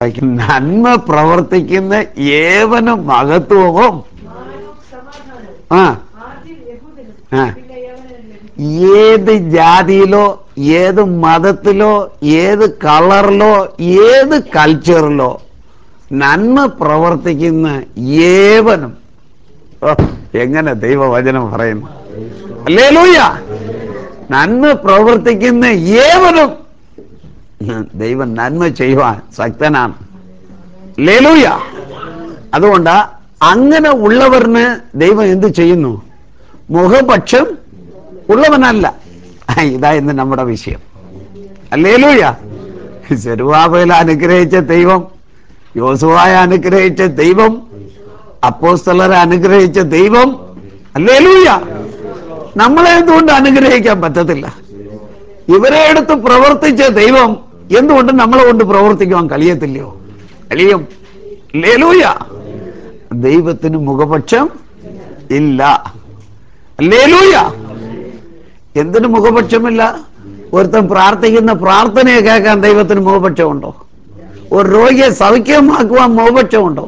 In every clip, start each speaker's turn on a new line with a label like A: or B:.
A: നന്മ പ്രവർത്തിക്കുന്ന ഏവനും മഹത്വവും ആ ആ. ഏത് ജാതിയിലോ ഏത് മതത്തിലോ ഏത് കളറിലോ ഏത് കൾച്ചറിലോ നന്മ പ്രവർത്തിക്കുന്ന ഏവനും ഓ, എങ്ങനെ ദൈവവചനം പറയുന്നു അല്ലേ ലൂയ നന്മ പ്രവർത്തിക്കുന്ന ഏവനും ദൈവം നന്മ ചെയ്യുവാൻ ശക്തനാണ് ലേലൂയ അതുകൊണ്ട് അങ്ങനെ ഉള്ളവരിന് ദൈവം എന്ത് ചെയ്യുന്നു മുഖപക്ഷം ഉള്ളവനല്ല ഇതാ ഇന്ന് നമ്മുടെ വിഷയം അല്ലേലൂയ ചെറുവാബയിൽ അനുഗ്രഹിച്ച ദൈവം യോസുവായ അനുഗ്രഹിച്ച ദൈവം അപ്പോസ്തലരെ അനുഗ്രഹിച്ച ദൈവം അല്ലേലൂയ നമ്മളെ എന്തുകൊണ്ട് അനുഗ്രഹിക്കാൻ പറ്റത്തില്ല ഇവരെ എടുത്ത് പ്രവർത്തിച്ച ദൈവം എന്തുകൊണ്ട് നമ്മളെ കൊണ്ട് പ്രവർത്തിക്കുവാൻ കഴിയത്തില്ലയോ കഴിയും ലേലൂയ ദൈവത്തിന് മുഖപക്ഷം ഇല്ല ലേലൂയ എന്തിനു മുഖപക്ഷമില്ല ഒരുത്തൻ പ്രാർത്ഥിക്കുന്ന പ്രാർത്ഥനയെ കേൾക്കാൻ ദൈവത്തിന് മുഖപക്ഷമുണ്ടോ ഒരു രോഗിയെ സൗഖ്യമാക്കുവാൻ മുഖപക്ഷമുണ്ടോ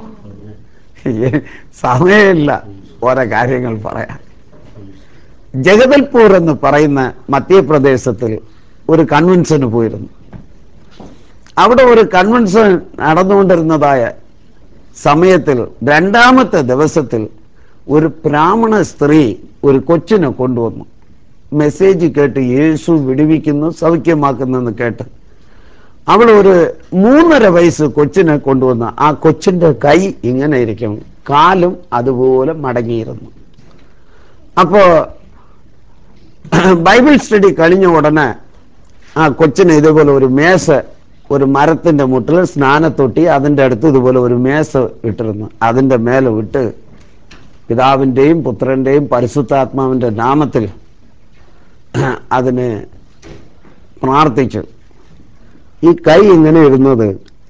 A: സമയമില്ല ഓരോ കാര്യങ്ങൾ പറയാൻ ജഗദൽപൂർ എന്ന് പറയുന്ന മധ്യപ്രദേശത്തിൽ ഒരു കൺവെൻഷന് പോയിരുന്നു അവിടെ ഒരു കൺവെൻഷൻ നടന്നുകൊണ്ടിരുന്നതായ സമയത്തിൽ രണ്ടാമത്തെ ദിവസത്തിൽ ഒരു ബ്രാഹ്മണ സ്ത്രീ ഒരു കൊച്ചിനെ കൊണ്ടുവന്നു മെസ്സേജ് കേട്ട് യേശു വിടുവിക്കുന്നു സൗഖ്യമാക്കുന്നെന്ന് കേട്ട് അവൾ ഒരു മൂന്നര വയസ്സ് കൊച്ചിനെ കൊണ്ടുവന്ന് ആ കൊച്ചിന്റെ കൈ ഇങ്ങനെ ഇരിക്കും കാലും അതുപോലെ മടങ്ങിയിരുന്നു അപ്പോ ബൈബിൾ സ്റ്റഡി കഴിഞ്ഞ ഉടനെ ആ കൊച്ചിന് ഇതുപോലെ ഒരു മേശ ഒരു മരത്തിന്റെ മുട്ടിൽ സ്നാനത്തൊട്ടി അതിൻ്റെ അടുത്ത് ഇതുപോലെ ഒരു മേശ ഇട്ടിരുന്നു അതിൻ്റെ മേലെ വിട്ട് പിതാവിൻ്റെയും പുത്രൻ്റെയും പരിശുദ്ധാത്മാവിൻ്റെ നാമത്തിൽ അതിന് പ്രാർത്ഥിച്ചു ഈ കൈ ഇങ്ങനെ ഇടുന്നത്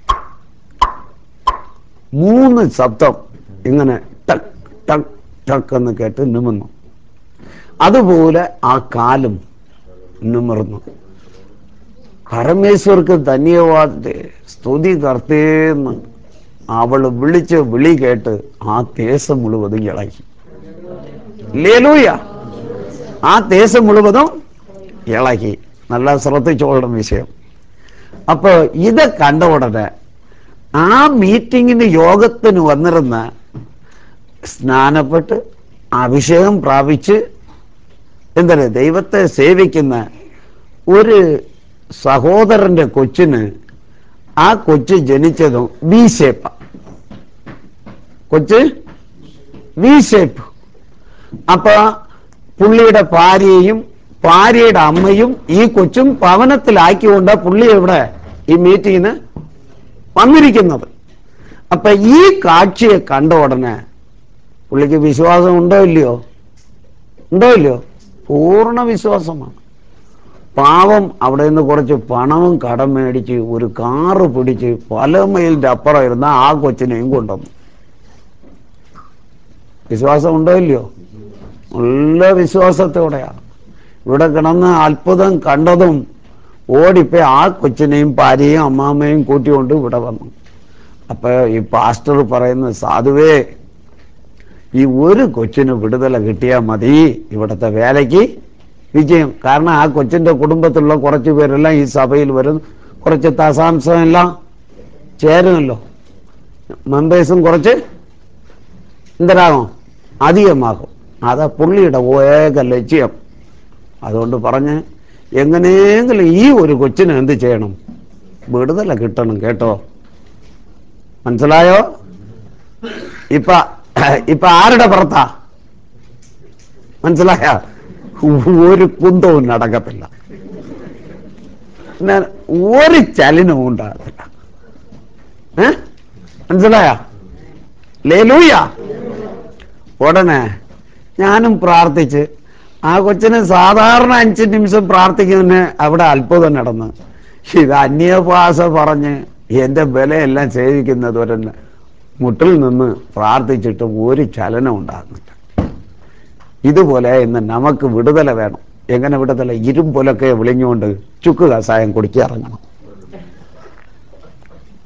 A: മൂന്ന് ശബ്ദം ഇങ്ങനെ ടക് ടക് ടക് എന്ന് കേട്ട് നിമിന്നു അതുപോലെ ആ കാലും നിമിർന്നു പരമേശ്വർക്ക് ധന്യവാദത്തെ സ്തുതി കർത്തേന്ന് അവൾ വിളിച്ച് വിളി കേട്ട് ആ ദേശം മുഴുവതും ഇളകി ലേലൂയ ആ ദേശം മുഴുവതും ഇളകി നല്ല ശ്രദ്ധിച്ചോളണം വിഷയം അപ്പൊ ഇത് കണ്ട ഉടനെ ആ മീറ്റിങ്ങിന് യോഗത്തിന് വന്നിരുന്ന സ്നാനപ്പെട്ട് അഭിഷേകം പ്രാപിച്ച് എന്താണ് ദൈവത്തെ സേവിക്കുന്ന ഒരു സഹോദരന്റെ കൊച്ചിന് ആ കൊച്ച് ജനിച്ചതും വി ഷേപ്പ കൊച്ച് വി ഷേപ്പ് അപ്പൊ പുള്ളിയുടെ ഭാര്യയും ഭാര്യയുടെ അമ്മയും ഈ കൊച്ചും ഭവനത്തിലാക്കിക്കൊണ്ട് പുള്ളി ഇവിടെ ഈ മീറ്റിങ്ങിന് വന്നിരിക്കുന്നത് അപ്പൊ ഈ കാഴ്ചയെ കണ്ട ഉടനെ പുള്ളിക്ക് വിശ്വാസം ഉണ്ടോ ഇല്ലയോ ഉണ്ടോ ഇല്ലയോ പൂർണ്ണ വിശ്വാസമാണ് പാവം അവിടെ നിന്ന് കുറച്ച് പണവും കടം മേടിച്ച് ഒരു കാറ് പിടിച്ച് പല മൈലിന്റെ അപ്പുറം ഇരുന്ന ആ കൊച്ചിനെയും കൊണ്ടുവന്നു വിശ്വാസം ഉണ്ടോ ഇല്ലയോ നല്ല വിശ്വാസത്തോടെയാ ഇവിടെ കിടന്ന് അത്ഭുതം കണ്ടതും ഓടിപ്പോയി ആ കൊച്ചിനെയും ഭാര്യയും അമ്മാമ്മയും കൂട്ടിക്കൊണ്ട് ഇവിടെ വന്നു അപ്പൊ ഈ പാസ്റ്റർ പറയുന്നത് സാധുവേ ഈ ഒരു കൊച്ചിന് വിടുതല കിട്ടിയാൽ മതി ഇവിടുത്തെ വേലയ്ക്ക് വിജയം കാരണം ആ കൊച്ചിന്റെ കുടുംബത്തിലുള്ള കുറച്ച് പേരെല്ലാം ഈ സഭയിൽ വരും കുറച്ച് ദശാംശം എല്ലാം ചേരുമല്ലോ മെമ്പേഴ്സും കുറച്ച് എന്തരാകും അധികമാകും അതാ പുള്ളിയുടെ ഏക ലക്ഷ്യം അതുകൊണ്ട് പറഞ്ഞ് എങ്ങനെയെങ്കിലും ഈ ഒരു കൊച്ചിന് എന്ത് ചെയ്യണം വിടുതല കിട്ടണം കേട്ടോ മനസ്സിലായോ ഇപ്പൊ ഇപ്പൊ ആരുടെ പുറത്താ മനസ്സിലായ ഒരു കുന്തവും നടക്കത്തില്ല പിന്നെ ഒരു ചലനവും ഉണ്ടാകത്തില്ല ഏ മനസ്സിലായ ലേലൂയ ഉടനെ ഞാനും പ്രാർത്ഥിച്ച് ആ കൊച്ചിന് സാധാരണ അഞ്ച് നിമിഷം പ്രാർത്ഥിക്കുന്നതിന് അവിടെ അത്ഭുതം നടന്ന് ഇത് അന്യഭാഷ പറഞ്ഞ് എൻ്റെ ബലയെല്ലാം സേവിക്കുന്നത് ഒരു മുട്ടിൽ നിന്ന് പ്രാർത്ഥിച്ചിട്ട് ഒരു ചലനം ഉണ്ടാകുന്നില്ല ഇതുപോലെ ഇന്ന് നമുക്ക് വിടുതല വേണം എങ്ങനെ വിടുതല ഇരുമ്പൊലൊക്കെ വിളിഞ്ഞുകൊണ്ട് ചുക്ക് കഷായം കുടിക്കുക ഇറങ്ങണം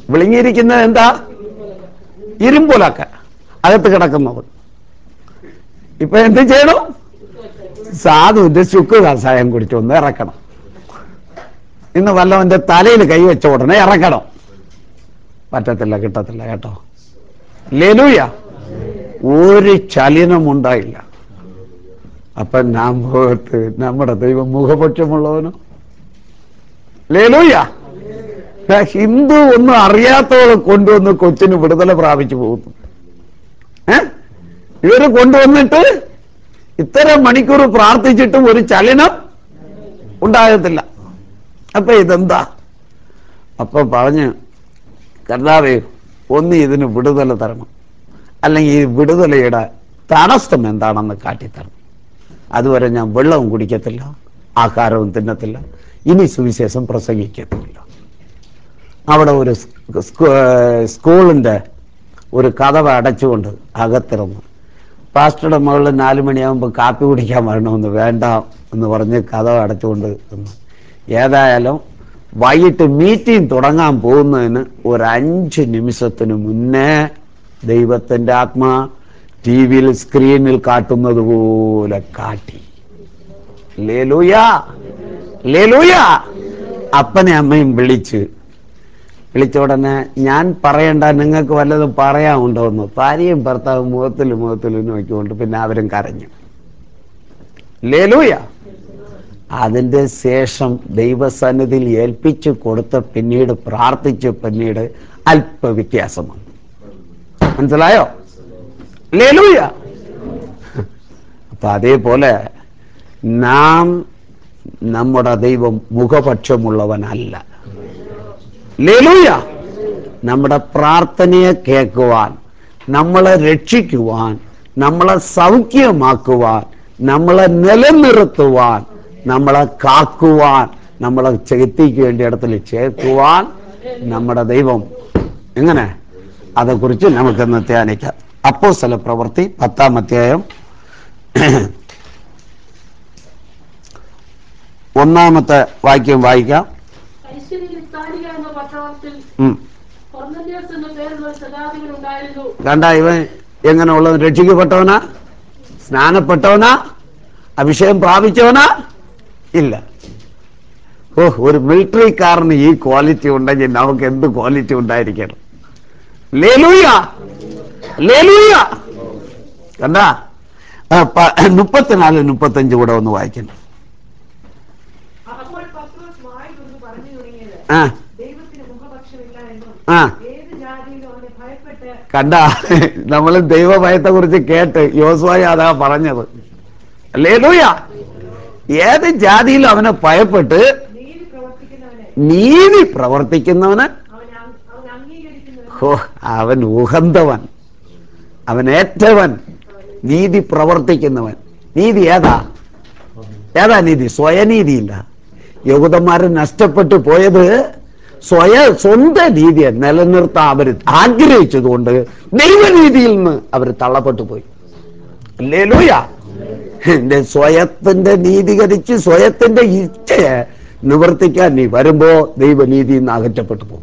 A: വിളിങ്ങിയിരിക്കുന്നത് എന്താ ഇരുമ്പുലക്ക അകത്ത് കിടക്കുന്നത് ഇപ്പൊ എന്ത് ചെയ്യണം സാധുവിന്റെ ചുക്ക് കഷായം കുടിച്ചൊന്ന് ഇറക്കണം ഇന്ന് വല്ലവന്റെ തലയിൽ കൈവച്ച ഉടനെ ഇറക്കണം പറ്റത്തില്ല കിട്ടത്തില്ല കേട്ടോ ലേലൂയ ഒരു ചലനമുണ്ടായില്ല അപ്പൊ നാം പോകത്ത് നമ്മുടെ ദൈവം മുഖപക്ഷമുള്ളവനോ ലേലൂയ ദാ ഹിന്ദു ഒന്നും അറിയാത്തവരെ കൊണ്ടുവന്ന് കൊച്ചിന് വിടുതല പ്രാപിച്ചു പോകുന്നു ഏ ഇവര് കൊണ്ടുവന്നിട്ട് ഇത്ര മണിക്കൂർ പ്രാർത്ഥിച്ചിട്ടും ഒരു ചലനം ഉണ്ടാകത്തില്ല അപ്പൊ ഇതെന്താ അപ്പൊ പറഞ്ഞ് കർത്താവേ ഒന്ന് ഇതിന് വിടുതല തരണം അല്ലെങ്കിൽ ഈ വിടുതലയുടെ തടസ്സം എന്താണെന്ന് കാട്ടിത്തരണം അതുവരെ ഞാൻ വെള്ളവും കുടിക്കത്തില്ല ആഹാരവും തിന്നത്തില്ല ഇനി സുവിശേഷം പ്രസംഗിക്കത്തില്ല അവിടെ ഒരു സ്- സ്കൂ- സ്കൂളിൻ്റെ ഒരു കഥവ് അടച്ചുകൊണ്ട് അകത്തിറന്നു പാസ്റ്ററുടെ മകളിൽ നാല് മണിയാകുമ്പോൾ കാപ്പി കുടിക്കാൻ വരണമെന്ന് വേണ്ട എന്ന് പറഞ്ഞ് കഥവ് അടച്ചുകൊണ്ട് നിന്നു ഏതായാലും വൈകിട്ട് മീറ്റിംഗ് തുടങ്ങാൻ പോകുന്നതിന് ഒരു അഞ്ച് നിമിഷത്തിന് മുന്നേ ദൈവത്തിൻ്റെ ആത്മാ ടി വിയിൽ സ്ക്രീനിൽ കാട്ടുന്നത് പോലെ കാട്ടി ലേലൂയ ലേലൂയ അപ്പനെ അമ്മയും വിളിച്ച് വിളിച്ച ഉടനെ ഞാൻ പറയണ്ട നിങ്ങൾക്ക് വല്ലതും പറയാനുണ്ടോ എന്ന് ഭാര്യയും ഭർത്താവും മുഖത്തിൽ മുഖത്തിൽ നോക്കിക്കൊണ്ട് പിന്നെ അവരും കരഞ്ഞു ലേലൂയ അതിൻ്റെ ശേഷം ദൈവസന്നിധിയിൽ ഏൽപ്പിച്ചു കൊടുത്ത് പിന്നീട് പ്രാർത്ഥിച്ച് പിന്നീട് അല്പ വ്യത്യാസം വന്നു മനസ്സിലായോ ലേലൂയ അപ്പൊ അതേപോലെ നാം നമ്മുടെ ദൈവം മുഖപക്ഷമുള്ളവനല്ല ലേലൂയ നമ്മുടെ പ്രാർത്ഥനയെ കേൾക്കുവാൻ നമ്മളെ രക്ഷിക്കുവാൻ നമ്മളെ സൗഖ്യമാക്കുവാൻ നമ്മളെ നിലനിർത്തുവാൻ നമ്മളെ കാക്കുവാൻ നമ്മളെ എത്തിക്കേണ്ട ഇടത്തിൽ ചേർക്കുവാൻ നമ്മുടെ ദൈവം എങ്ങനെ അതേക്കുറിച്ച് നമുക്കൊന്ന് ധ്യാനിക്കാം അപ്പോ സ്ഥല പ്രവൃത്തി പത്താം അധ്യായം ഒന്നാമത്തെ വാക്യം വായിക്കാം
B: ഐശ്വര്യയിൽ ഇത്താലിക എന്ന പട്ടണത്തിൽ
A: ഉം.
B: കൊർന്നല്യോസ് എന്ന പേരുള്ള ഒരു ശതാധിപൻ ഉണ്ടായിരുന്നു
A: കണ്ട ഇവൻ എങ്ങനെയുള്ളത് രക്ഷിക്കപ്പെട്ടവനാ സ്നാനപ്പെട്ടവനാ അഭിഷേകം പ്രാപിച്ചവനാ ഇല്ല ഓ ഒരു മിലിറ്ററിക്കാരന് ഈ ക്വാളിറ്റി ഉണ്ടെങ്കിൽ നമുക്ക് എന്ത് ക്വാളിറ്റി ഉണ്ടായിരിക്കണം ലേലൂയ ലേലൂയ കണ്ട മുപ്പത്തിനാല് മുപ്പത്തഞ്ച് കൂടെ ഒന്ന് വായിക്കണം
C: അപ്പോൾ പത്രോസ് വായി തുറന്ന് പറഞ്ഞു തുടങ്ങിയത്
A: ആ
C: ദൈവത്തിന് മുഖപക്ഷമില്ല എന്നും
A: ആ
C: ഏത് ജാതിയിലും അവനെ ഭയപ്പെട്ട്
A: കണ്ട നമ്മൾ ദൈവഭയത്തെ കുറിച്ച് കേട്ട് യോസുവായി അതാ പറഞ്ഞത് ലേലൂയ ഏത് ജാതിയിലും അവനെ ഭയപ്പെട്ട്
C: നീതി പ്രവർത്തിക്കുന്നവനെ
A: നീതി പ്രവർത്തിക്കുന്നവന്
C: അവൻ അങ്- അവൻ അംഗീകരിക്കുന്നവൻ
A: ഹോ അവൻ ഉഹന്തവൻ അവൻ ഏറ്റവൻ നീതി പ്രവർത്തിക്കുന്നവൻ നീതി ഏതാ ഏതാ നീതി സ്വയനീതിയില്ല യഹൂദന്മാര് നഷ്ടപ്പെട്ടു പോയത് സ്വയ സ്വന്തം നീതിയെ നിലനിർത്താൻ അവർ ആഗ്രഹിച്ചതുകൊണ്ട് ദൈവനീതിയിൽ നിന്ന് അവർ തള്ളപ്പെട്ടു പോയി ലേലൂയ എന്റെ സ്വയത്തിന്റെ നീതീകരിച്ച് സ്വയത്തിന്റെ ഇച്ഛയെ നിവർത്തിക്കാൻ നീ വരുമ്പോ ദൈവനീതിയിൽ നിന്ന് അകറ്റപ്പെട്ടു പോകും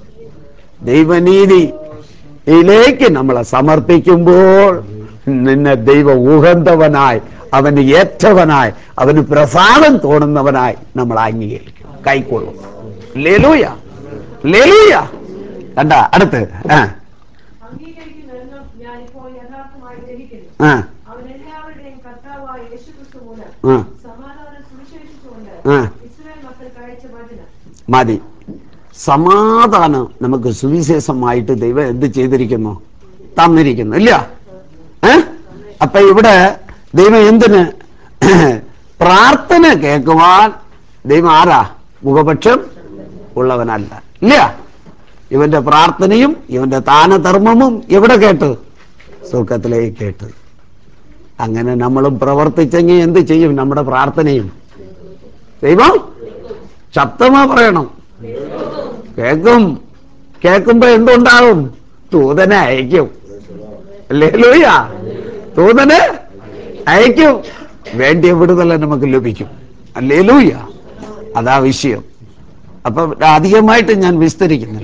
A: ദൈവനീതിയിലേക്ക് നമ്മളെ സമർപ്പിക്കുമ്പോൾ നിന്നെ ദൈവ ഉഹന്തവനായി അവന് ഏറ്റവനായി അവന് പ്രസാദം തോന്നുന്നവനായി നമ്മൾ അംഗീകരിക്കും കൈക്കൊള്ളും ലേലൂയ ലേലൂയ കണ്ട അടുത്ത് ആ
C: അംഗീകരിക്കുന്നുവെന്നും ഞാൻ ഇപ്പോൾ യഥാർത്ഥമായി ഗ്രഹിക്കുന്നു
A: ആ
C: അവൻ എല്ലാവരുടെയും കർത്താവായ യേശുക്രിസ്തു മൂലം
A: ആ
C: സമാധാനം സുവിശേഷിച്ചുകൊണ്ട്
A: ആ.
C: ഇസ്രായേൽ മക്കൾക്ക് അയച്ച വചനം
A: മതി സമാധാനം നമുക്ക് സുവിശേഷമായിട്ട് ദൈവം എന്ത് ചെയ്തിരിക്കുന്നു തന്നിരിക്കുന്നു ഇല്ല ഏ അപ്പൊ ഇവിടെ ദൈവം എന്തിന് പ്രാർത്ഥന കേൾക്കുവാൻ ദൈവം ആരാ മുഖപക്ഷം ഉള്ളവനല്ല ഇല്ല ഇവന്റെ പ്രാർത്ഥനയും ഇവന്റെ ദാനധർമ്മവും എവിടെ കേട്ട് സുഖത്തിലേക്ക് കേട്ട് അങ്ങനെ നമ്മളും പ്രവർത്തിച്ചെങ്കിൽ എന്ത് ചെയ്യും നമ്മുടെ പ്രാർത്ഥനയും ദൈവം ശബ്ദമാ പറയണം കേൾക്കും കേൾക്കുമ്പോ എന്തുണ്ടാകും തൂതനെ അയക്കും അല്ലേ ലൂയ തൂതന് അയക്കും വേണ്ടിയ വിടുതല നമുക്ക് ലഭിക്കും അല്ലേ ലൂയ അതാ വിഷയം അപ്പൊ അധികമായിട്ട് ഞാൻ വിസ്തരിക്കുന്നില്ല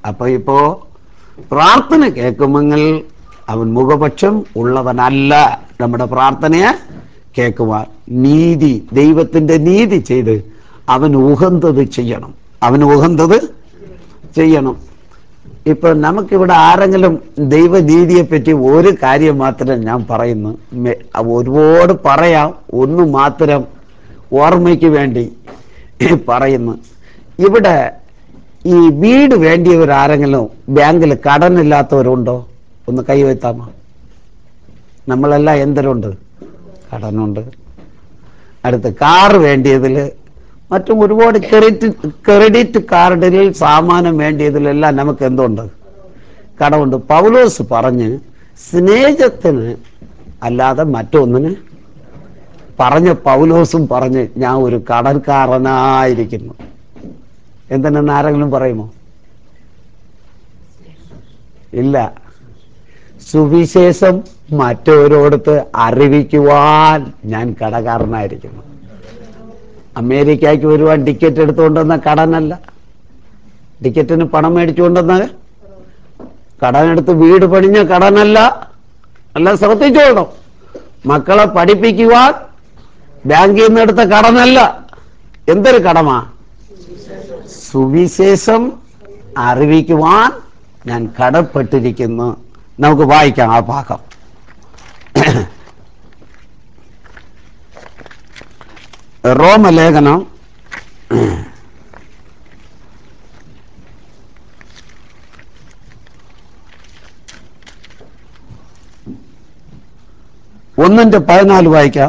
A: അപ്പൊ ഇപ്പോ പ്രാർത്ഥന കേൾക്കുമെങ്കിൽ അവൻ മുഖപക്ഷം ഉള്ളവനല്ല നമ്മുടെ പ്രാർത്ഥനയെ കേൾക്കുവാൻ നീതി ദൈവത്തിന്റെ നീതി ചെയ്ത് അവൻ ഉഹന്തത് ചെയ്യണം അവൻ ഉഹന്തത് ചെയ്യണം ഇപ്പൊ നമുക്കിവിടെ ആരെങ്കിലും ദൈവനീതിയെ പറ്റി ഒരു കാര്യം മാത്രം ഞാൻ പറയുന്നു മെ- ഒരുപാട് പറയാം ഒന്ന് മാത്രം ഓർമ്മയ്ക്ക് വേണ്ടി പറയുന്നു ഇവിടെ ഈ വീട് വേണ്ടിയവരാരെങ്കിലും ബാങ്കിൽ കടനില്ലാത്തവരുണ്ടോ ഒന്ന് കൈവെത്താമോ നമ്മളെല്ലാം എന്തരുണ്ട് കടനുണ്ട് അടുത്ത് കാറ് വേണ്ടിയതിൽ മറ്റും ഒരുപാട് ക്രെഡിറ്റ് ക്രെഡിറ്റ് കാർഡിൽ സാമാനം വേണ്ടിയതിലെല്ലാം നമുക്ക് എന്തുണ്ട് കടമുണ്ട് പൗലോസ് പറഞ്ഞ് സ്നേഹത്തിന് അല്ലാതെ മറ്റൊന്നിന് പറഞ്ഞ പൗലോസും പറഞ്ഞ് ഞാൻ ഒരു കടൽക്കാരനായിരിക്കുന്നു എന്തിനെന്ന് ആരെങ്കിലും പറയുമോ ഇല്ല സുവിശേഷം മറ്റോരോടത്ത് അറിയിക്കുവാൻ ഞാൻ കടക്കാരനായിരിക്കുന്നു അമേരിക്കയ്ക്ക് വരുവാൻ ടിക്കറ്റ് എടുത്തുകൊണ്ടുവന്ന കടനല്ല ടിക്കറ്റിന് പണം മേടിച്ചുകൊണ്ടുവന്ന കടനെടുത്ത് വീട് പണിഞ്ഞ കടനല്ല അല്ല ശ്രദ്ധിച്ചോളണം മക്കളെ പഠിപ്പിക്കുവാൻ ബാങ്കിൽ നിന്ന് എടുത്ത കടനല്ല എന്തൊരു കടമാ സുവിശേഷം അറിയിക്കുവാൻ ഞാൻ കടപ്പെട്ടിരിക്കുന്നു നമുക്ക് വായിക്കാം ആ ഭാഗം റോമലേഖനം ഒന്നിന്റെ പതിനാല് വായിക്കാം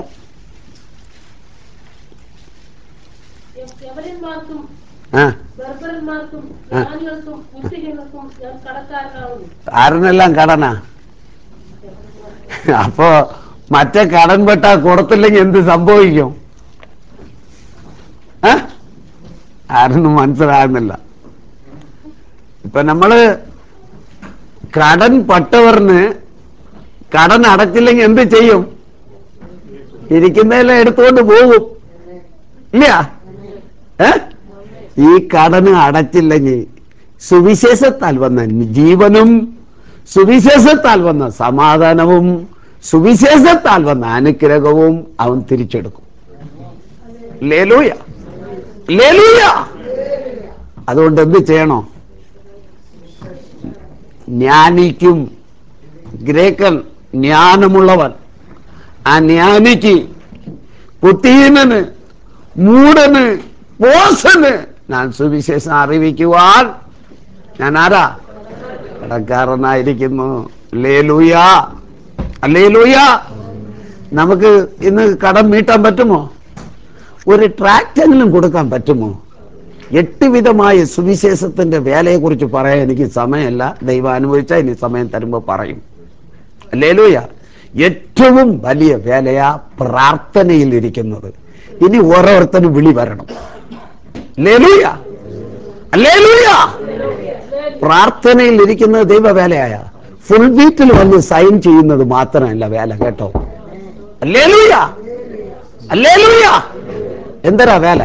B: യവനന്മാർക്കും
A: ആ
B: ബർബരന്മാർക്കും
A: ആ.
B: ജ്ഞാനികൾക്കും ബുദ്ധിഹീനർക്കും ഞാൻ കടക്കാരനാവുന്നു
A: ആരിനെല്ലാം കടനാ അപ്പോ മറ്റേ കടൻ പെട്ട കൊടുത്തില്ലെങ്കിൽ എന്ത് സംഭവിക്കും ഏ? ആരൊന്നും മനസ്സിലാകുന്നില്ല ഇപ്പൊ നമ്മള് കടൻ പട്ടവറിന് കടൻ അടച്ചില്ലെങ്കിൽ എന്ത് ചെയ്യും ഇരിക്കുന്നതെല്ലാം എടുത്തുകൊണ്ട് പോകും ഇല്ല ഏ ഈ കടന് അടച്ചില്ലെങ്കിൽ സുവിശേഷത്താൽ വന്ന ജീവനും സുവിശേഷത്താൽ വന്ന സമാധാനവും സുവിശേഷത്താൽ വന്ന അനുഗ്രഹവും അവൻ തിരിച്ചെടുക്കും ലേലൂയ ലേലൂയ അതുകൊണ്ട് എന്ത് ചെയ്യണോ ജ്ഞാനിക്കും ഗ്രേക്കൻ ജ്ഞാനമുള്ളവൻ ആ ജ്ഞാനിക്ക് കുത്തീനന് മൂടന് പോസന് ഞാൻ സുവിശേഷം അറിയിക്കുവാൻ ഞാൻ ആരാ കടക്കാരനായിരിക്കുന്നു ലേലൂയ അല്ലേലൂയ നമുക്ക് ഇന്ന് കടം വീട്ടാൻ പറ്റുമോ ഒരു ട്രാക്റ്റെങ്കിലും കൊടുക്കാൻ പറ്റുമോ എട്ട് വിധമായ സുവിശേഷത്തിന്റെ വേലയെക്കുറിച്ച് പറയാൻ എനിക്ക് സമയമല്ല ദൈവം അനുഭവിച്ചാൽ ഇനി സമയം തരുമ്പോൾ പറയും ലേലൂയ ഏറ്റവും വലിയ വേലയാ പ്രാർത്ഥനയിൽ ഇരിക്കുന്നത് ഇനി ഓരോരുത്തരും വിളി വരണം ലേലൂയ ലേലൂയ പ്രാർത്ഥനയിൽ ഇരിക്കുന്നത് ദൈവവേലയായ ഫുൾ വീട്ടിൽ വന്ന് സൈൻ ചെയ്യുന്നത് മാത്രമല്ല വേല കേട്ടോ ലേലൂയ ലേലൂയ എന്തരാ വേല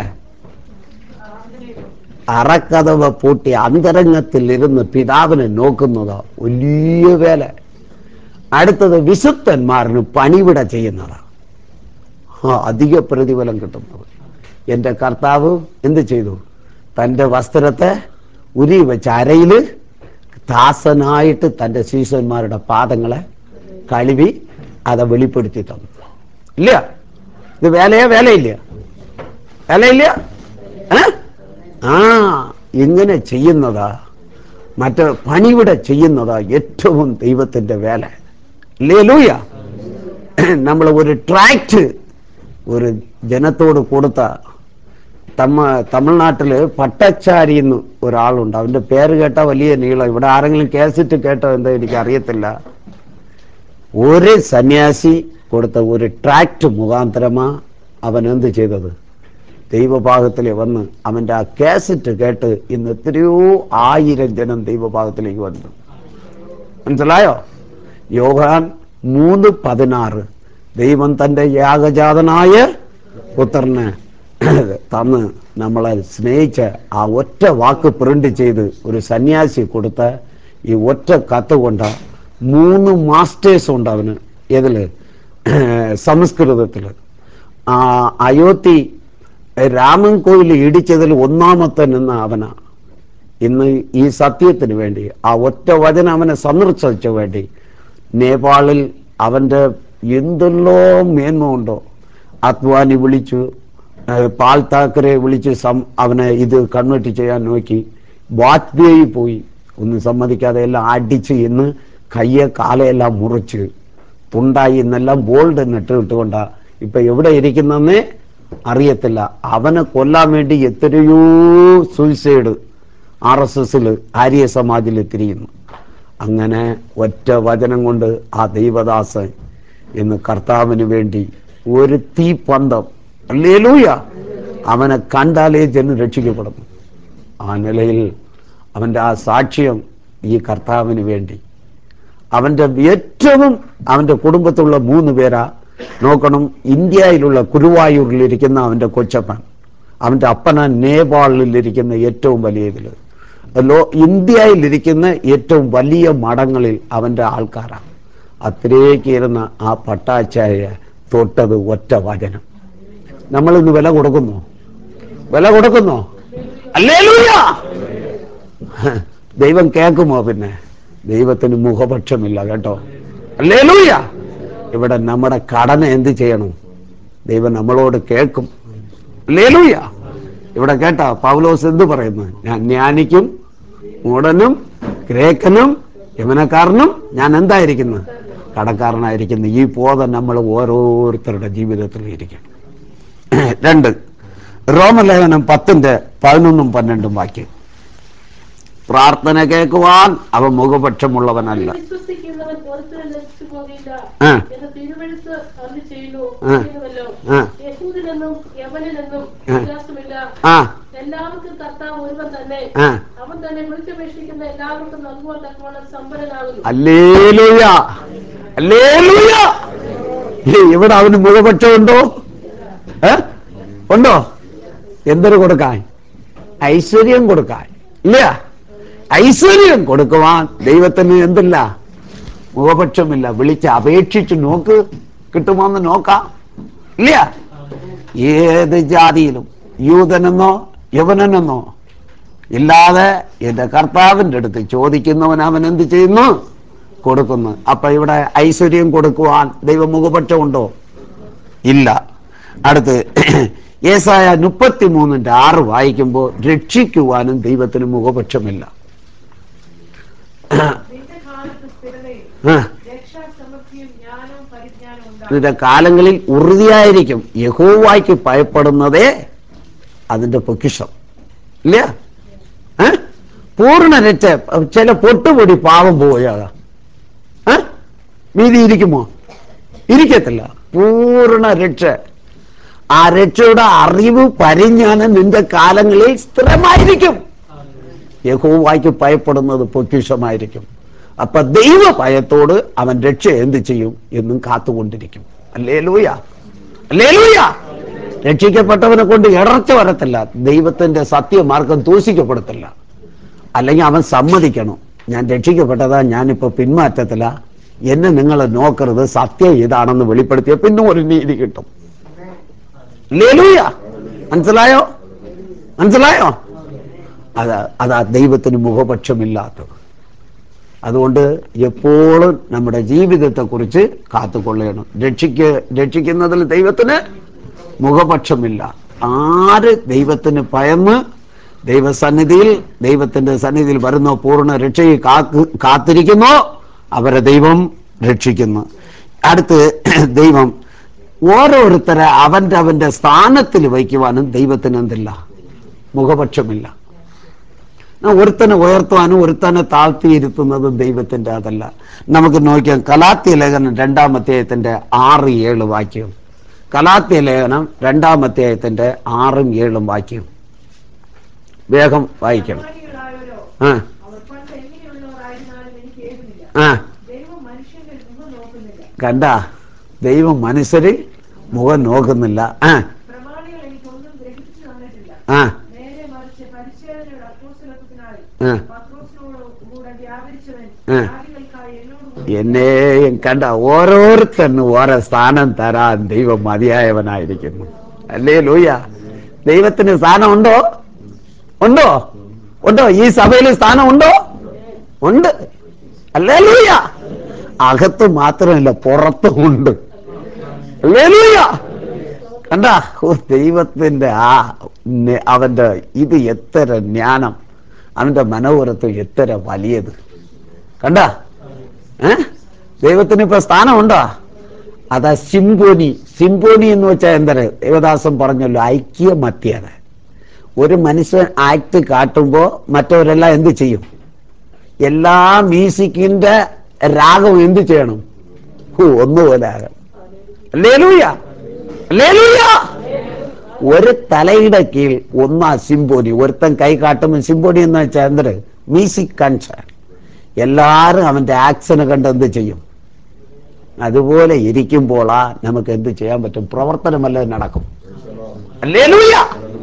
A: അറക്കഥവ പൂട്ടി അന്തരംഗത്തിൽ ഇരുന്ന് പിതാവിനെ നോക്കുന്നതാ വലിയ വേല അടുത്തത് വിശുദ്ധന്മാരിന് പണിവിട ചെയ്യുന്നതാ ആ അധിക പ്രതിഫലം കിട്ടുന്നത് എൻ്റെ കർത്താവ് എന്ത് ചെയ്തു തൻ്റെ വസ്ത്രത്തെ ഉരി വെച്ച് അരയിൽ ദാസനായിട്ട് തൻ്റെ ശീശന്മാരുടെ പാദങ്ങളെ കഴുകി അത് വെളിപ്പെടുത്തി തന്നു ഇല്ല ഇത് വേലയാ വേലയില്ല വേലയില്ല ഏ? ആ ഇങ്ങനെ ചെയ്യുന്നതാ മറ്റ് പണിവിടെ ചെയ്യുന്നതാ ഏറ്റവും ദൈവത്തിന്റെ വേല ലേലൂയ നമ്മൾ ഒരു ട്രാക്ട് ഒരു ജനത്തോട് കൊടുത്ത തമ്മ തമിഴ്നാട്ടില് പട്ടച്ചാരി എന്ന് ഒരാളുണ്ട് അവന്റെ പേര് കേട്ടാ വലിയ നീളം ഇവിടെ ആരെങ്കിലും കേസിട്ട് കേട്ടോ എന്തോ എനിക്ക് അറിയത്തില്ല ഒരു സന്യാസി കൊടുത്ത ഒരു ട്രാക്ട് മുഖാന്തരമാ അവൻ എന്ത് ചെയ്തത് ദൈവഭാഗത്തിൽ വന്ന് അവന്റെ ആ കാസറ്റ് കേട്ട് ഇന്ന് എത്രയോ ആയിരം ജനം ദൈവഭാഗത്തിലേക്ക് വന്നു മനസ്സിലായോ യോഹാൻ മൂന്ന് പതിനാറ് ദൈവം തന്റെ യാഗജാതനായ പുത്രന് തന്ന് നമ്മളെ സ്നേഹിച്ച് ആ ഒറ്റ വാക്ക് പ്രിന്റ് ചെയ്ത് ഒരു സന്യാസി കൊടുത്ത ഈ ഒറ്റ കത്ത് കൊണ്ട് മൂന്ന് മാസ്റ്റേഴ്സ് ഉണ്ട് അവന് ഏതില് സംസ്കൃതത്തിൽ ആ അയോധ്യ രാമൻ കോയിൽ ഇടിച്ചതിൽ ഒന്നാമത്തെ നിന്ന അവനാ ഇന്ന് ഈ സത്യത്തിന് വേണ്ടി ആ ഒറ്റ വചനം അവനെ സന്ദർശിച്ച വേണ്ടി നേപ്പാളിൽ അവൻ്റെ എന്തെല്ലോ മേന്മ ഉണ്ടോ അദ്വാനി വിളിച്ചു ഏഹ് പാൽ താക്കറെ വിളിച്ച് സം അവനെ ഇത് കൺവേർട്ട് ചെയ്യാൻ നോക്കി വാജ്പേയി പോയി ഒന്നും സമ്മതിക്കാതെ എല്ലാം അടിച്ച് ഇന്ന് കയ്യെ കാലയെല്ലാം മുറിച്ച് തുണ്ടായി ഇന്നെല്ലാം ബോൾഡ് എന്നിട്ട് ഇട്ടുകൊണ്ടാ ഇപ്പൊ എവിടെ ഇരിക്കുന്നെന്നേ അറിയത്തില്ല അവനെ കൊല്ലാൻ വേണ്ടി എത്രയോ സൂയിസൈഡ് ആർ എസ് എസിൽ ആര്യ സമാജിൽ തിരിയുന്നു അങ്ങനെ ഒറ്റ വചനം കൊണ്ട് ആ ദൈവദാസൻ ഇന്ന് കർത്താവിന് വേണ്ടി ഒരു തീപ്പന്തം അല്ലേലൂയ അവനെ കണ്ടാലേ ജനം രക്ഷിക്കപ്പെടുന്നു ആ നിലയിൽ അവൻ്റെ ആ സാക്ഷ്യം ഈ കർത്താവിന് വേണ്ടി അവൻ്റെ ഏറ്റവും അവൻ്റെ കുടുംബത്തിലുള്ള മൂന്ന് പേരാ നോക്കണം ഇന്ത്യയിലുള്ള ഗുരുവായൂരിലിരിക്കുന്ന അവൻ്റെ കൊച്ചപ്പൻ അവൻ്റെ അപ്പന നേപ്പാളിലിരിക്കുന്ന ഏറ്റവും വലിയ ഇതിൽ ലോ ഇന്ത്യയിലിരിക്കുന്ന ഏറ്റവും വലിയ മഠങ്ങളിൽ അവൻ്റെ ആൾക്കാരാണ് അത്രേക്ക് ഇരുന്ന ആ പട്ടാച്ചായ തൊട്ടത് ഒറ്റ വചനം നമ്മളിന്ന് വില കൊടുക്കുന്നോ വില കൊടുക്കുന്നോ അല്ലേലൂയ ദൈവം കേൾക്കുമോ പിന്നെ ദൈവത്തിന് മുഖപക്ഷമില്ല കേട്ടോ അല്ലേലൂയ ഇവിടെ നമ്മുടെ കടന എന്ത് ചെയ്യണം ദൈവം നമ്മളോട് കേൾക്കും അല്ലേലൂയ ഇവിടെ കേട്ടാ പൗലോസ് എന്ത് പറയുന്നു ഞാൻ ജ്ഞാനിക്കും മൂടനും ഗ്രേക്കനും യമനക്കാരനും ഞാൻ എന്തായിരിക്കുന്നു കടക്കാരനായിരിക്കുന്നു ഈ ബോധം നമ്മൾ ഓരോരുത്തരുടെ ജീവിതത്തിൽ ഇരിക്കണം രണ്ട് റോമലേഖനം പത്തിന്റെ പതിനൊന്നും പന്ത്രണ്ടും വാക്യം പ്രാർത്ഥന കേൾക്കുവാൻ അവൻ മുഖപക്ഷമുള്ളവനല്ല
B: വിശ്വസിക്കുന്നവൻ ഒരുത്തരും നശിച്ചു പോകില്ല
A: ആ.
B: എന്ന് തിരുവെഴുത്ത് അരുളി ചെയ്യുന്നു
A: ആ.
B: ചെയ്യുന്നുവല്ലോ
A: ആ.
B: യഹൂദനെന്നും യവനെന്നും
A: ആ.
B: വ്യത്യാസമില്ല
A: ആ
B: എല്ലാവർക്കും കർത്താവ് ഒരുവൻ തന്നെ
A: ആ
B: അവൻ തന്നെ വിളിച്ചപേക്ഷിക്കുന്ന എല്ലാവർക്കും നൽകുവാൻ തക്കവണ്ണം സമ്പന്നനാകുന്നു
A: അല്ലേലൂയ അല്ലേലൂയ ഏയ്, ഇവിടെ അവന് മുഖപക്ഷമുണ്ടോ ഏ ഉണ്ടോ എന്തൊരു കൊടുക്കാൻ ഐശ്വര്യം കൊടുക്കാൻ ഇല്ല ഐശ്വര്യം കൊടുക്കുവാൻ ദൈവത്തിന് എന്തില്ല മുഖപക്ഷമില്ല വിളിച്ച് അപേക്ഷിച്ച് നോക്ക് കിട്ടുമോന്ന് നോക്കാം ഇല്ല ഏത് ജാതിയിലും യൂതനെന്നോ യവനെന്നോ ഇല്ലാതെ എന്റെ കർത്താവിന്റെ അടുത്ത് ചോദിക്കുന്നവൻ അവൻ എന്ത് ചെയ്യുന്നു കൊടുക്കുന്നു അപ്പൊ ഇവിടെ ഐശ്വര്യം കൊടുക്കുവാൻ ദൈവമുഖപക്ഷമുണ്ടോ ഇല്ല അടുത്ത് ഏസായ മുപ്പത്തി മൂന്നിന്റെ ആറ് വായിക്കുമ്പോൾ രക്ഷിക്കുവാനും ദൈവത്തിന് മുഖപക്ഷമില്ല
C: നിന്റെ കാലത്ത് സ്ഥിരതയും
A: ആ,
C: രക്ഷാസമൃദ്ധിയും ജ്ഞാനവും പരിജ്ഞാനവും ഉണ്ടാകും
A: ഇതിന്റെ കാലങ്ങളിൽ ഉറുതിയായിരിക്കും യഹോവായ്ക്ക് ഭയപ്പെടുന്നതേ അതിന്റെ പൊക്കിഷം ഇല്ല ഏ? പൂർണ്ണ രക്ഷ ചില പൊട്ടുപൊടി പാവം പോയാകാം ഏ? നീതി ഇരിക്കുമോ ഇരിക്കത്തില്ല പൂർണ്ണ രക്ഷ ആ രക്ഷയുടെ അറിവ് പരിജ്ഞാനം നിന്റെ കാലങ്ങളിൽ സ്ഥിരമായിരിക്കും യഹോവായ്ക്ക് ഭയപ്പെടുന്നത് പൊക്കിഷമായിരിക്കും അപ്പൊ ദൈവ ഭയത്തോട് അവൻ രക്ഷ എന്ത് ചെയ്യും എന്നും കാത്തുകൊണ്ടിരിക്കും അല്ലേ ലൂയ അല്ലേ ലൂയ രക്ഷിക്കപ്പെട്ടവനെ കൊണ്ട് ഇടർച്ച വരത്തില്ല ദൈവത്തിന്റെ സത്യമാർഗം ദൂഷിക്കപ്പെടത്തില്ല അല്ലെങ്കിൽ അവൻ സമ്മതിക്കണം ഞാൻ രക്ഷിക്കപ്പെട്ടതാ ഞാനിപ്പോ പിന്മാറ്റത്തില്ല എന്നെ നിങ്ങൾ നോക്കരുത് സത്യം ഇതാണെന്ന് വെളിപ്പെടുത്തിയ പിന്നെ ഒരു നീതി കിട്ടും ലേലൂയ മനസ്സിലായോ മനസ്സിലായോ അതാ അതാ ദൈവത്തിന് മുഖപക്ഷമില്ലാത്തത് അതുകൊണ്ട് എപ്പോഴും നമ്മുടെ ജീവിതത്തെക്കുറിച്ച് കാത്തുകൊള്ളണം രക്ഷിക്ക് രക്ഷിക്കുന്നതിൽ ദൈവത്തിന് മുഖപക്ഷമില്ല ആര് ദൈവത്തിന് ഭയന്ന് ദൈവസന്നിധിയിൽ ദൈവത്തിന്റെ സന്നിധിയിൽ വരുന്ന പൂർണ്ണ രക്ഷയെ കാക്ക് കാത്തിരിക്കുന്നോ അവരെ ദൈവം രക്ഷിക്കുന്നു അടുത്ത് ദൈവം ഓരോരുത്തരെ അവന്റെ അവന്റെ സ്ഥാനത്തിൽ വയ്ക്കുവാനും ദൈവത്തിന് എന്തില്ല മുഖപക്ഷമില്ല ആ, ഒരുത്തനെ ഉയർത്തുവാനും ഒരുത്തനെ താഴ്ത്തിയിരുത്തുന്നതും ദൈവത്തിന്റെ അതല്ല നമുക്ക് നോക്കിയാൽ കലാത്യ ലേഖനം രണ്ടാം അധ്യായത്തിന്റെ ആറ് ഏഴ് വാക്യം കലാത്യ ലേഖനം രണ്ടാം അധ്യായത്തിന്റെ ആറും ഏഴും വാക്യം വേഗം വായിക്കണം
C: പ്രമാണികളായവരോ
A: ആ
C: അവർ പണ്ട് എങ്ങനെയുള്ളവരായിരുന്നാലും എനിക്ക് ഏതുമില്ല
A: ആ
C: ദൈവം മനുഷ്യന്റെ മുഖം നോക്കുന്നില്ല
A: കണ്ട ദൈവം മനുഷ്യരിൽ മുഖം നോക്കുന്നില്ല ആ
C: പ്രമാണികൾ എനിക്കൊന്നും
A: ആ
C: നേരെ മറിച്ച് പരിശോധനയുടെ അപ്പോസ്തലത്വത്തിനായി
A: ആ.
C: പത്രോസിനോട് കൂടെ വ്യാപരിച്ചവൻ
A: ആ.
C: ജാതികൾക്കായി എന്നോട്
A: എന്നെയും കണ്ട ഓരോരുത്തരും ഓരോ സ്ഥാനം തരാൻ ദൈവം മതിയായവനായിരിക്കുന്നു അല്ലേ ലൂയ ദൈവത്തിന് സ്ഥാനം ഉണ്ടോ ഉണ്ടോ ഉണ്ടോ ഈ സഭയിൽ സ്ഥാനം ഉണ്ടോ ഉണ്ട് അല്ലേ ലൂയ അകത്ത് മാത്രമല്ല പുറത്തും ഉണ്ട് അല്ലേ ലൂയ കണ്ട ഓ ദൈവത്തിന്റെ ആ നെ- അവന്റെ ഇത് എത്ര ജ്ഞാനം അവന്റെ മനോഹരത്വം എത്ര വലിയത് കണ്ട ഏ ദൈവത്തിന് ഇപ്പൊ സ്ഥാനമുണ്ടോ അതാ സിംബോനി സിംബോനി എന്ന് വെച്ചാൽ എന്തര് ദേവദാസം പറഞ്ഞല്ലോ ഐക്യമത്യത ഒരു മനുഷ്യൻ ആക്ട് കാട്ടുമ്പോൾ മറ്റവരെല്ലാം എന്ത് ചെയ്യും എല്ലാ മ്യൂസിക്കിന്റെ രാഗവും എന്ത് ചെയ്യണം ഹൂ, ഒന്നുപോലെ ആകണം ലേലൂയ ലേലൂയ ഒരു തലയുടെ കീഴ് ഒന്നാ സിംബോനി ഒരുത്തൻ കൈ കാട്ടുമ്പോൾ സിംബോനി എന്ന് വെച്ചാൽ എന്തര് മ്യൂസിക് കൺസേൺ എല്ലാവരും അവന്റെ ആക്സന് കണ്ട് എന്ത് ചെയ്യും അതുപോലെ ഇരിക്കുമ്പോളാ നമുക്ക് എന്ത് ചെയ്യാൻ പറ്റും പ്രവർത്തനമല്ല നടക്കും ഹല്ലേലൂയ.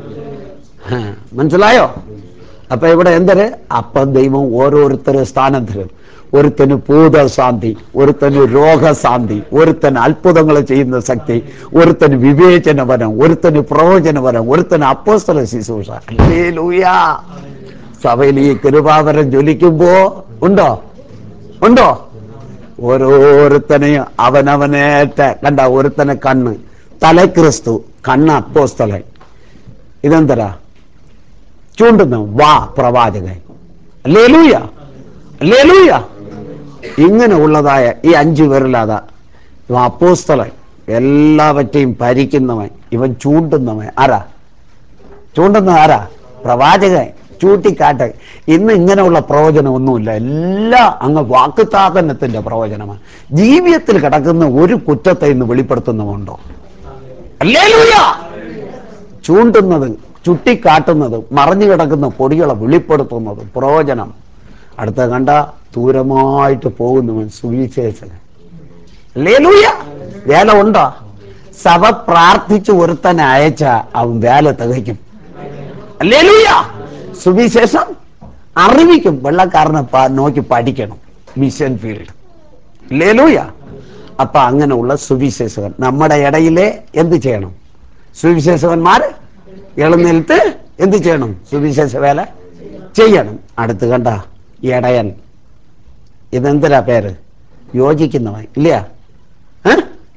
A: ആ, മനസ്സിലായോ അപ്പൊ ഇവിടെ എന്തര് അപ്പം ദൈവം ഓരോരുത്തരെ സ്ഥാനം തരും ഒരുത്തന് ഭൂതശാന്തി ഒരുത്തന് രോഗശാന്തി ഒരുത്തന് അത്ഭുതങ്ങൾ ചെയ്യുന്ന ശക്തി ഒരുത്തന് വിവേചനവനം ഒരുത്തന് പ്രവചനവനം ഒരുത്തന് അപ്പോസ്തല ശുശ്രൂഷ ഹല്ലേലൂയ. സഭയിൽ ഈ കൃപാവരം ജ്വലിക്കുമ്പോ ഉണ്ടോ ഉണ്ടോ ഓരോരുത്തനെയും അവനവനേറ്റ കണ്ട ഒരുത്തനെ കണ്ണ് തല ക്രിസ്തു കണ്ണ് അപ്പോസ്തലൻ ഇതെന്തരാ ചൂണ്ടുന്നു വാ പ്രവാചകൻ ലേലൂയ ലേലൂയ ഇങ്ങനെ ഉള്ളതായ ഈ അഞ്ചു പേരില്ലാതാ ഇവൻ അപ്പോസ്തലൻ എല്ലാവറ്റെയും ഭരിക്കുന്നവൻ ഇവൻ ചൂണ്ടുന്നവൻ ആരാ ചൂണ്ടുന്ന ആരാ പ്രവാചകൻ ചൂട്ടിക്കാട്ട് ഇന്ന് ഇങ്ങനെയുള്ള പ്രവചനം ഒന്നുമില്ല എല്ലാം അങ്ങ് വാക്കുത്താപനത്തിന്റെ പ്രവചനമാണ് ജീവിതത്തിൽ കിടക്കുന്ന ഒരു കുറ്റത്തെ ഇന്ന് വെളിപ്പെടുത്തുന്നുമുണ്ടോ അല്ലേലൂയ ചൂണ്ടുന്നത് ചുട്ടിക്കാട്ടുന്നത് മറഞ്ഞു കിടക്കുന്ന പൊടികളെ വെളിപ്പെടുത്തുന്നത് പ്രവചനം അടുത്ത കണ്ട ദൂരമായിട്ട് പോകുന്നവൻ സുവിശേഷകൻ ലേലൂയ വേല ഉണ്ടോ സഭ പ്രാർത്ഥിച്ച് ഒരുത്തനെ അയച്ച അവൻ വേല തികയ്ക്കും ലേലൂയ സുവിശേഷം അറിവിക്കും വെള്ളക്കാരനെ പ- നോക്കി പഠിക്കണം മിഷൻ ഫീൽഡ് ലേലൂയ അപ്പൊ അങ്ങനെയുള്ള സുവിശേഷകൻ നമ്മുടെ ഇടയിലെ എന്ത് ചെയ്യണം സുവിശേഷകന്മാർ എഴുന്നേൽത്ത് എന്ത് ചെയ്യണം സുവിശേഷ വേല ചെയ്യണം അടുത്ത് കണ്ട ഇടയൻ ഇതെന്തരാ പേര് യോജിക്കുന്നവൻ ഇല്ല ഏ?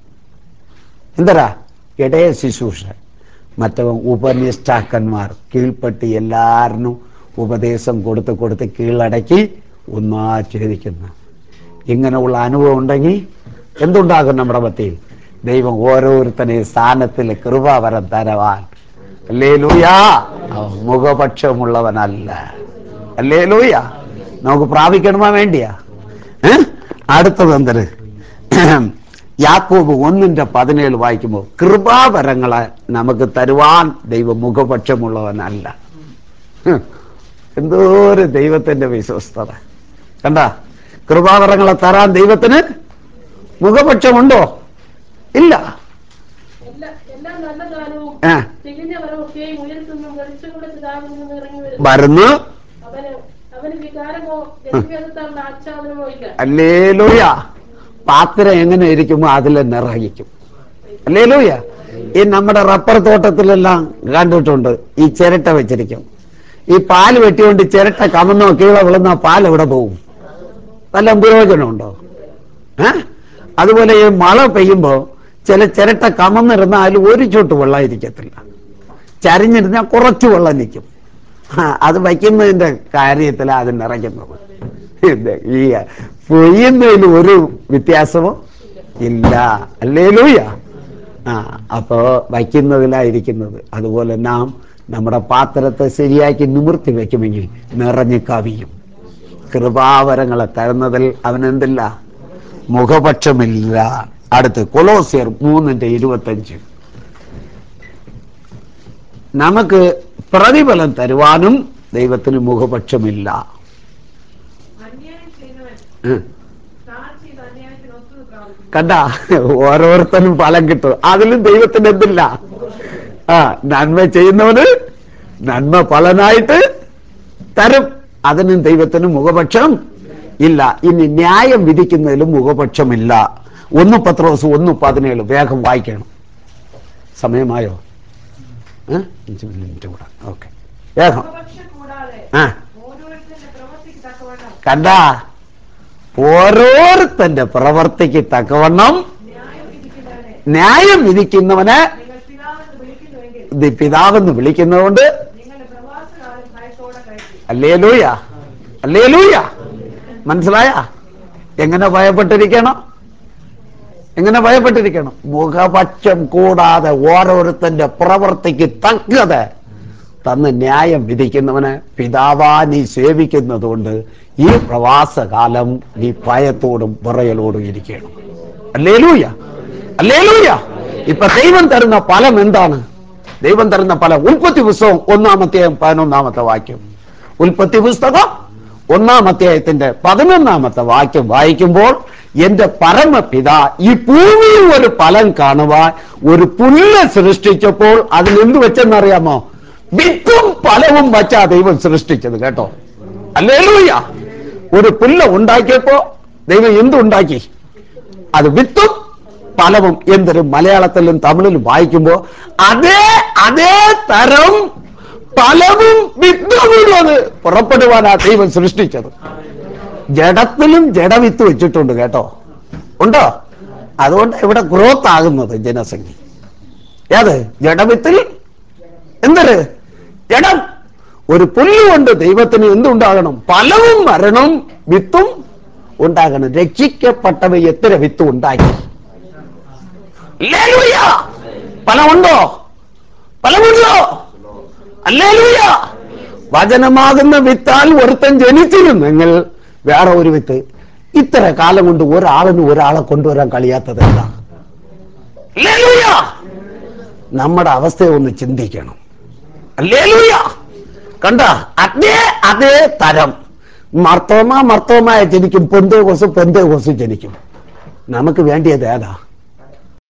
A: എന്തരാ ഇടയ ശുശ്രൂഷ മറ്റവൻ ഉപനിഷ്ഠാക്കന്മാർ കീഴ്പ്പെട്ട് എല്ലാവരിനും ഉപദേശം കൊടുത്ത് കൊടുത്ത് കീഴടക്കി ഒന്നാ ഛേദിക്കുന്നു ഇങ്ങനെയുള്ള അനുഭവം ഉണ്ടെങ്കിൽ എന്തുണ്ടാകും നമ്മുടെ മത്തിയിൽ ദൈവം ഓരോരുത്തനെയും സ്ഥാനത്തിൽ കൃപാവരം തരവാൻ അല്ലേ ലൂയാ അവൻ മുഖപക്ഷമുള്ളവനല്ല അല്ലേ ലൂയ നമുക്ക് പ്രാപിക്കണമാ വേണ്ടിയാ ഏ? അടുത്തത് എന്തര് യാക്കോബ് ഒന്നിന്റെ പതിനേഴ് വായിക്കുമ്പോൾ കൃപാവരങ്ങളെ നമുക്ക് തരുവാൻ ദൈവം മുഖപക്ഷമുള്ളവനല്ല ഹ്. എന്തോ ഒരു ദൈവത്തിന്റെ വിശ്വസ്തത കണ്ട കൃപാവരങ്ങളെ തരാൻ ദൈവത്തിന് മുഖപക്ഷമുണ്ടോ ഇല്ല
B: എല്ലാ എല്ലാ നല്ല കാലവും
A: ഏ
B: തികഞ്ഞ വരമൊക്കെയും ഉയർത്തുന്നു വെളിച്ചങ്ങളുടെ പിതാവിൽ നിന്ന് ഇറങ്ങി വരുന്നു
A: വരുന്നു
B: അവന് അവന് വികാരമോ ഗതിഭേദത്താലുള്ള ആച്ഛാദനമോ ഇല്ല
A: അല്ലേലൂയ പാത്രം എങ്ങനെ ഇരിക്കുമോ അതിൽ നിറയിക്കും അല്ലേലൂയ ഈ നമ്മുടെ റബ്ബർ തോട്ടത്തിലെല്ലാം കണ്ടിട്ടുണ്ട് ഈ ചിരട്ട വെച്ചിരിക്കും ഈ പാല് വെട്ടിക്കൊണ്ട് ചിരട്ട കമന്നോ കീഴെ വിളുന്ന പാൽ എവിടെ പോകും വല്ല പ്രയോജനമുണ്ടോ ഏ അതുപോലെ ഈ മഴ പെയ്യുമ്പോൾ ചില ചിരട്ട കമന്നിരുന്നാൽ ഒരു ചൊട്ട് വെള്ളം ഇരിക്കത്തില്ല ചരിഞ്ഞിരുന്നാൽ കുറച്ച് വെള്ളം നിൽക്കും ആ, അത് വയ്ക്കുന്നതിന്റെ കാര്യത്തിൽ അത് നിറയ്ക്കുന്നത് ഇത് ഈ പൊയ്യുന്നതിൽ ഒരു വ്യത്യാസമോ ഇല്ല അല്ലേ ലൂയ ആ അപ്പോ വയ്ക്കുന്നതിലായിരിക്കുന്നത് അതുപോലെ നാം നമ്മുടെ പാത്രത്തെ ശരിയാക്കി നിവർത്തി വെക്കുമെങ്കിൽ നിറഞ്ഞ് കവിയും കൃപാവരങ്ങളെ തരുന്നതിൽ അവനെന്തില്ല മുഖപക്ഷമില്ല അടുത്ത് കൊളോസിയർ മൂന്നിന്റെ ഇരുപത്തഞ്ച് നമുക്ക് പ്രതിഫലം തരുവാനും ദൈവത്തിന് മുഖപക്ഷമില്ല
C: അന്യായം ചെയ്യുന്നവൻ
A: ഉം.
C: താൻ ചെയ്ത അന്യായത്തിന് ഒത്തത് പ്രാപിക്കും
A: കണ്ട ഓരോരുത്തരും ഫലം കിട്ടും അതിലും ദൈവത്തിന് എന്തില്ല ആ നന്മ ചെയ്യുന്നവന് നന്മ ഫലനായിട്ട് തരും അതിനും ദൈവത്തിനും മുഖപക്ഷം ഇല്ല ഇനി ന്യായം വിധിക്കുന്നതിലും മുഖപക്ഷമില്ല ഒന്ന് പത്രോസ് ഒന്ന് പതിനേഴ് വേഗം വായിക്കണം സമയമായോ ഏ? അഞ്ച് മിനിറ്റ് കൂടെ ഓക്കെ വേഗം
C: ഉപപക്ഷം കൂടാതെ
A: ആ
C: ഓരോരുത്തരുടെ പ്രവൃത്തിക്ക് തക്കവണ്ണം
A: കണ്ട ഓരോരുത്തന്റെ പ്രവർത്തിക്ക് തക്കവണ്ണം
C: ന്യായം വിധിക്കുന്നവനെ
A: ന്യായം വിധിക്കുന്നവന്
C: നിങ്ങൾ പിതാവെന്ന് വിളിക്കുന്നുവെങ്കിൽ
A: ഇത് പിതാവെന്ന് വിളിക്കുന്നതുകൊണ്ട്
C: നിങ്ങളുടെ പ്രവാസകാലം ഭയത്തോടെ കഴിക്കും
A: അല്ലേലൂയ അല്ലേലൂയ മനസ്സിലായ എങ്ങനെ ഭയപ്പെട്ടിരിക്കണം എങ്ങനെ ഭയപ്പെട്ടിരിക്കണം മുഖപക്ഷം കൂടാതെ ഓരോരുത്തന്റെ പ്രവർത്തിക്ക് തക്കത് തന്ന് ന്യായം വിധിക്കുന്നവന് പിതാവാ നീ സേവിക്കുന്നതുകൊണ്ട് ഈ പ്രവാസകാലം നീ ഭയത്തോടും വിറയലോടും ഇരിക്കണം അല്ലേലൂയ അല്ലേലൂയ ഇപ്പൊ ദൈവം തരുന്ന ഫലം എന്താണ് ദൈവം തരുന്ന ഫലം ഉൽപ്പത്തി പുസ്തകം ഒന്നാമത്തെ പതിനൊന്നാമത്തെ വാക്യം ഉൽപ്പത്തി പുസ്തകം ഒന്നാം അധ്യായത്തിന്റെ പതിനൊന്നാമത്തെ വാക്യം വായിക്കുമ്പോൾ എന്റെ പരമപിത ഈ ഭൂമിയിൽ ഒരു ഫലം കാണുവാൻ ഒരു പുല്ല് സൃഷ്ടിച്ചപ്പോൾ അതിൽ എന്ത് വെച്ചെന്നറിയാമോ വിത്തും ഫലവും വച്ചാ ദൈവം സൃഷ്ടിച്ചത് കേട്ടോ അല്ലേലൂയ ഒരു പുല്ല് ഉണ്ടാക്കിയപ്പോ ദൈവം എന്തുണ്ടാക്കി അത് വിത്തും ഫലവും എന്തൊരു മലയാളത്തിലും തമിഴിലും വായിക്കുമ്പോ അതേ അതേ തരം ഫലവും വിത്തും അത് പുറപ്പെടുവാനാ ദൈവം സൃഷ്ടിച്ചത് ജഡത്തിലും ജഡവിത്ത് വെച്ചിട്ടുണ്ട് കേട്ടോ ഉണ്ടോ അതുകൊണ്ട് ഇവിടെ ഗ്രോത്ത് ആകുന്നത് ജനസംഖ്യ ഏത് ജഡവിത്തിൽ എന്തൊരു ജഡം ഒരു പുല്ലുകൊണ്ട് ദൈവത്തിന് എന്തുണ്ടാകണം ഫലവും മരണവും വിത്തും ഉണ്ടാകണം രക്ഷിക്കപ്പെട്ടവ എത്ര വിത്ത് ഉണ്ടാക്കി ഹല്ലേലൂയ. ഫലമുണ്ടോ ഫലമുണ്ടോ അല്ലേലൂയ വചനമാകുന്ന വിത്താൽ ഒരുത്തൻ ജനിച്ചിരുന്നെങ്കിൽ വേറെ ഒരു വിത്ത് ഇത്ര കാലം കൊണ്ട് ഒരാളിന് ഒരാളെ കൊണ്ടുവരാൻ കഴിയാത്തത് എന്താ ഹല്ലേലൂയ. നമ്മുടെ അവസ്ഥയെ ഒന്ന് ചിന്തിക്കണം അല്ലേലൂയ കണ്ട അതേ അതേ തരം മർത്തോമ മർത്തോമായ ജനിക്കും പൊന്തേ കൊസ് പൊന്തേ കൊസ് ജനിക്കും നമുക്ക് വേണ്ടിയത് ഏതാ